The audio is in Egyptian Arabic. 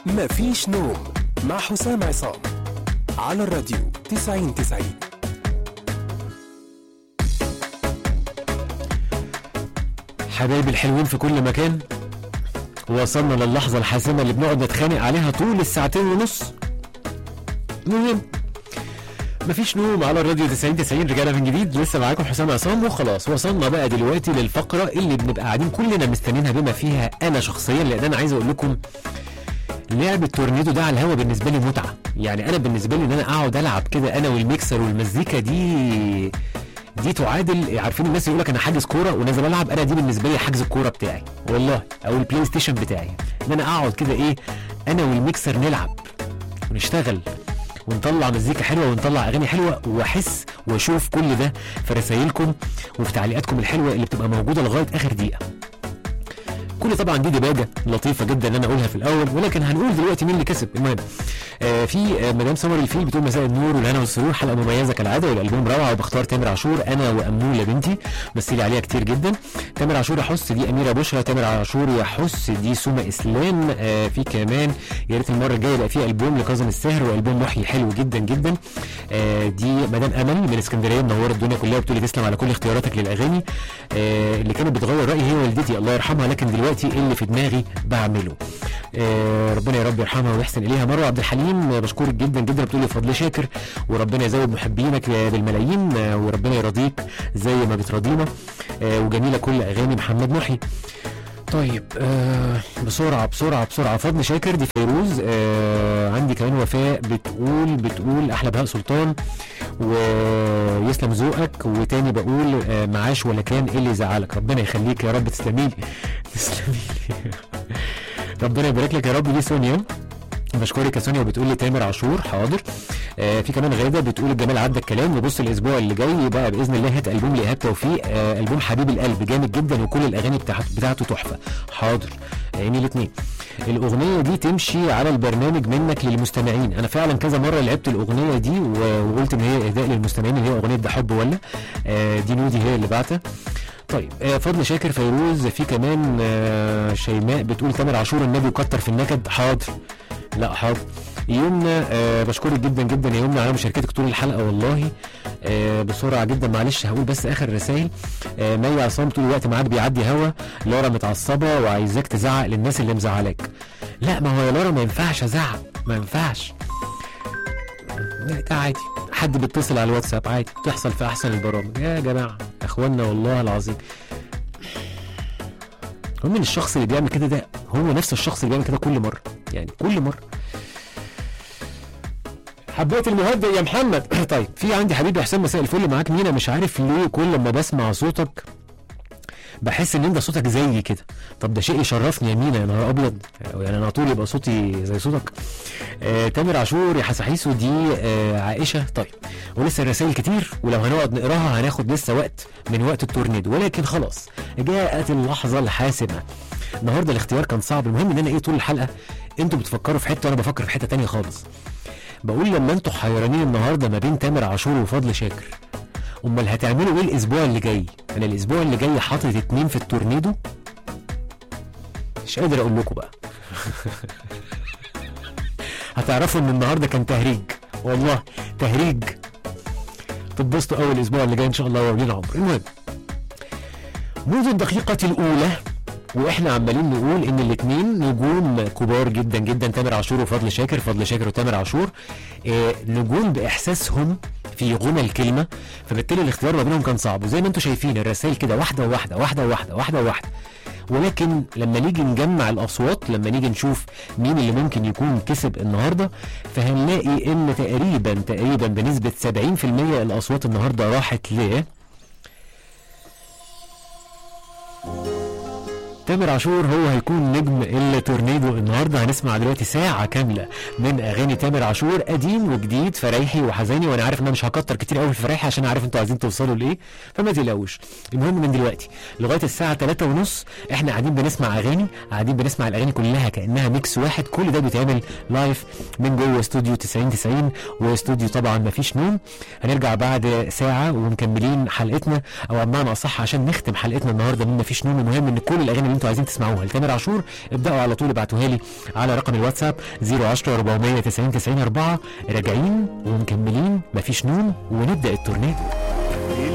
مفيش نوم مع حسام عصام على الراديو 90 90 حبايبي الحلوين في كل مكان وصلنا للحظة الحاسمة اللي بنقعد نتخانق عليها طول الساعتين ونص المهم مفيش نوم على الراديو 90 90 رجاله من جديد لسه معاكم حسام عصام وخلاص وصلنا بقى دلوقتي للفقره اللي بنبقى قاعدين كلنا مستنيينها بما فيها انا شخصيا لان انا عايز اقول لكم لعب التورنيدو ده على الهوا بالنسبه لي متعه يعني انا بالنسبه لي ان انا اقعد العب كده انا والميكسر والمزيكا دي دي تعادل عارفين الناس يقول لك انا حاجز كوره ونازل العب انا دي بالنسبه لي حجز الكوره بتاعي والله او البلاي ستيشن بتاعي ان انا اقعد كده ايه انا والميكسر نلعب ونشتغل ونطلع مزيكا حلوه ونطلع اغاني حلوه واحس واشوف كل ده في رسايلكم وفي تعليقاتكم الحلوه اللي بتبقى موجوده لغايه اخر دقيقه كل طبعا دي دباجه لطيفه جدا ان انا اقولها في الاول ولكن هنقول دلوقتي مين اللي كسب المهم آه في آه مدام سمر الفيل بتقول مساء النور والهنا والسرور حلقه مميزه كالعاده والالبوم روعه وبختار تامر عاشور انا واموله بنتي مثلي عليها كتير جدا تامر عاشور يحس دي اميره بشرى تامر عاشور يحس دي سوما اسلام آه في كمان يا ريت المره الجايه يبقى في البوم لكاظم الساهر والبوم محيي حلو جدا جدا آه دي مدام امل من اسكندريه منوره الدنيا كلها بتقول لي تسلم على كل اختياراتك للاغاني آه اللي كانت بتغير رايي هي والدتي الله يرحمها لكن دلوقتي اللي في دماغي بعمله آه ربنا يا رب يرحمها ويحسن اليها مروه عبد الحليم آه بشكرك جدا جدا بتقول لي فضل شاكر وربنا يزود محبينك آه بالملايين آه وربنا يرضيك زي ما بتراضينا آه وجميله كل اغاني محمد محي طيب آه بسرعة بسرعة بسرعة فضل شاكر دي فيروز آه عندي كمان وفاء بتقول بتقول أحلى بهاء سلطان ويسلم ذوقك وتاني بقول آه معاش ولا كان إيه اللي يزعلك ربنا يخليك يا رب تسلمي لي تسلمي لي ربنا يبارك لك يا رب دي سونيا بشكرك يا سونيا وبتقول لي تامر عاشور حاضر آه في كمان غاده بتقول الجمال عدى الكلام وبص الاسبوع اللي جاي بقى باذن الله هات البوم لايهاب توفيق آه البوم حبيب القلب جامد جدا وكل الاغاني بتاعته بتاعته تحفه حاضر عيني الاثنين الاغنيه دي تمشي على البرنامج منك للمستمعين انا فعلا كذا مره لعبت الاغنيه دي و- وقلت ان هي اهداء للمستمعين اللي هي اغنيه ده حب ولا آه دي نودي هي اللي بعتها طيب آه فضل شاكر فيروز في كمان آه شيماء بتقول تامر عاشور النبي وكتر في النكد حاضر لا حاضر يمنى آه بشكرك جدا جدا يا يمنى على مشاركتك طول الحلقه والله آه بسرعه جدا معلش هقول بس اخر الرسائل آه مي عصام طول الوقت معاك بيعدي هوا لارا متعصبه وعايزاك تزعق للناس اللي مزعلاك لا ما هو يا لارا ما ينفعش ازعق ما ينفعش لا ده عادي حد بيتصل على الواتساب عادي تحصل في احسن البرامج يا جماعه يا اخوانا والله العظيم هو من الشخص اللي بيعمل كده ده هو نفس الشخص اللي بيعمل كده كل مره يعني كل مره حبيت المهدئ يا محمد طيب في عندي حبيبي حسام مساء الفل معاك مينا مش عارف ليه كل ما بسمع صوتك بحس ان انت صوتك زيي كده طب ده شيء يشرفني يا مينا يا نهار ابيض يعني انا على طول يبقى صوتي زي صوتك آه تامر عاشور يا حساحيسو دي آه عائشه طيب ولسه الرسائل كتير ولو هنقعد نقراها هناخد لسه وقت من وقت التورنيدو ولكن خلاص جاءت اللحظه الحاسمه النهارده الاختيار كان صعب المهم ان انا ايه طول الحلقه انتوا بتفكروا في حته وانا بفكر في حته تانية خالص بقول لما انتوا حيرانين النهارده ما بين تامر عاشور وفضل شاكر امال هتعملوا ايه الاسبوع اللي جاي انا الاسبوع اللي جاي حاطط اتنين في التورنيدو مش قادر اقول لكم بقى هتعرفوا ان النهارده كان تهريج والله تهريج تتبسطوا اول الاسبوع اللي جاي ان شاء الله ولينا عمر المهم منذ الدقيقة الأولى واحنا عمالين نقول ان الاثنين نجوم كبار جدا جدا تامر عاشور وفضل شاكر فضل شاكر وتامر عاشور آه نجوم باحساسهم في غنى الكلمه فبالتالي الاختيار ما بينهم كان صعب وزي ما انتم شايفين الرسائل كده واحده واحده واحده واحده واحده واحده ولكن لما نيجي نجمع الاصوات لما نيجي نشوف مين اللي ممكن يكون كسب النهارده فهنلاقي ان تقريبا تقريبا بنسبه 70% الاصوات النهارده راحت ل تامر عاشور هو هيكون نجم التورنيدو النهارده هنسمع دلوقتي ساعه كامله من اغاني تامر عاشور قديم وجديد فريحي وحزيني وانا عارف ان انا مش هكتر كتير قوي في فريحي عشان عارف انتوا عايزين توصلوا لايه فما تقلقوش المهم من دلوقتي لغايه الساعه 3 ونص احنا قاعدين بنسمع اغاني قاعدين بنسمع الاغاني كلها كانها ميكس واحد كل ده بيتعمل لايف من جوه استوديو 90 90 واستوديو طبعا ما فيش نوم هنرجع بعد ساعه ومكملين حلقتنا او بمعنى اصح عشان نختم حلقتنا النهارده من ما فيش نوم المهم ان كل الاغاني اللي انتوا انتوا عايزين تسمعوها لتامر عاشور ابداوا على طول ابعتوها لي على رقم الواتساب 010 490 90 4 راجعين ومكملين مفيش نوم ونبدا التورنيدو